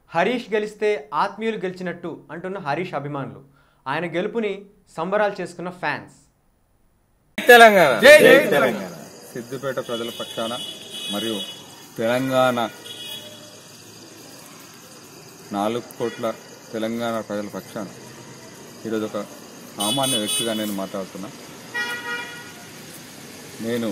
హరీష్ గెలిస్తే ఆత్మీయులు గెలిచినట్టు అంటున్న హరీష్ అభిమానులు ఆయన గెలుపుని సంబరాలు చేసుకున్న ఫ్యాన్స్ తెలంగాణ సిద్దిపేట ప్రజల పక్షాన మరియు తెలంగాణ నాలుగు కోట్ల తెలంగాణ ప్రజల పక్షాన ఈరోజు ఒక సామాన్య వ్యక్తిగా నేను మాట్లాడుతున్నా నేను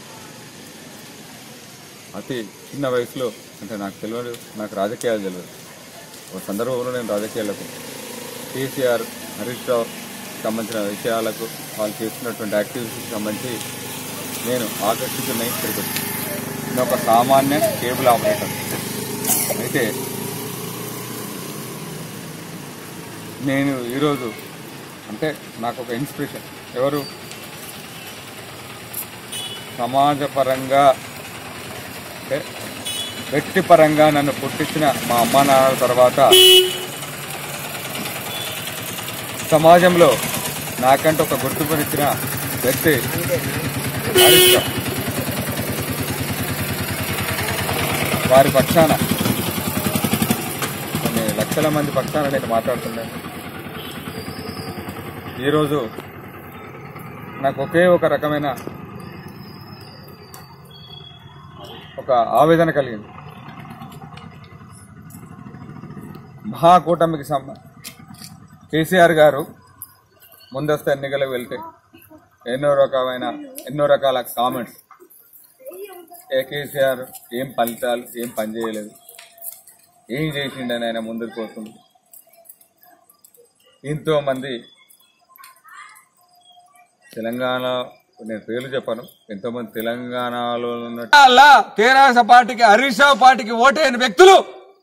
అతి చిన్న వయసులో అంటే నాకు తెలియదు నాకు రాజకీయాలు తెలియదు ఒక సందర్భంలో నేను రాజకీయాలకు కేసీఆర్ హరీష్ రావు సంబంధించిన విషయాలకు వాళ్ళు చేస్తున్నటువంటి యాక్టివిటీస్కి సంబంధించి నేను ఆకర్షితున్నై ఇక్కడికి వచ్చాను నేను ఒక సామాన్య కేబుల్ ఆపరేటర్ అయితే నేను ఈరోజు అంటే నాకు ఒక ఇన్స్పిరేషన్ ఎవరు సమాజపరంగా అంటే వ్యక్తిపరంగా నన్ను పుట్టించిన మా అమ్మా నాన్నల తర్వాత సమాజంలో నాకంటే ఒక గుర్తింపునిచ్చిన వ్యక్తి హరీష్ రావు. వారి పక్షాన కొన్ని లక్షల మంది పక్షాన నేను మాట్లాడుతున్నాను ఈరోజు నాకు ఒకే ఒక రకమైన ఒక ఆవేదన కలిగింది మహాకూటమికి సంబ కేసీఆర్ గారు ముందస్తు ఎన్నికలకు వెళ్తే ఎన్నో రకమైన ఎన్నో రకాల కామెంట్స్ ఏ కేసీఆర్ ఏం ఫలితాలు ఏం పని చేయలేదు ఏం చేసిండని ఆయన ముందుకు పోతుంది ఎంతో మంది తెలంగాణ నేను పేర్లు చెప్పాను ఎంతో మంది తెలంగాణలో ఉన్న అలా తెరాస పార్టీకి హరీష్ రావు పార్టీకి ఓటైన వ్యక్తులు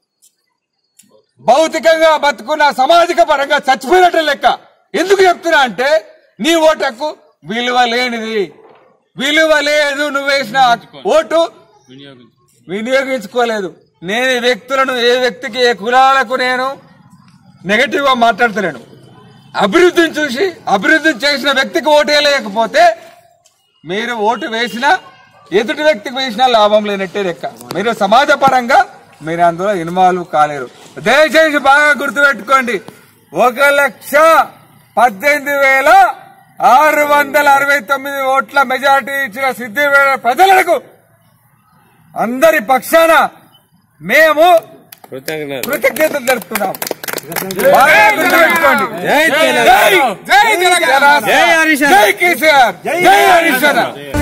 భౌతికంగా బతుకున్న సామాజిక పరంగా చచ్చిపోయినట్టు లెక్క ఎందుకు చెప్తున్నా అంటే నీ ఓటకు విలువ లేనిది విలువ లేదు నువ్వు వేసిన ఓటు వినియోగించుకోలేదు నేను ఈ వ్యక్తులను ఏ వ్యక్తికి ఏ కులాలకు నేను నెగటివ్ గా మాట్లాడతలేను అభివృద్ధిని చూసి అభివృద్ధి చేసిన వ్యక్తికి ఓటేయలేకపోతే మీరు ఓటు వేసినా ఎదుటి వ్యక్తికి వేసినా లాభం లేనట్టే లెక్క మీరు సమాజ పరంగా మీరు అందులో ఇన్వాల్వ్ కాలేరు దయచేసి బాగా గుర్తుపెట్టుకోండి ఒక లక్ష పద్దెనిమిది వేల ఆరు వందల అరవై తొమ్మిది ఓట్ల మెజార్టీ ఇచ్చిన సిద్దిపేట ప్రజలకు అందరి పక్షాన మేము కృతజ్ఞతలు తెలుపుతున్నాం బాగా గుర్తుపెట్టుకోండి జై జై తెలంగాణ జై కేసీఆర్ జై హరీష్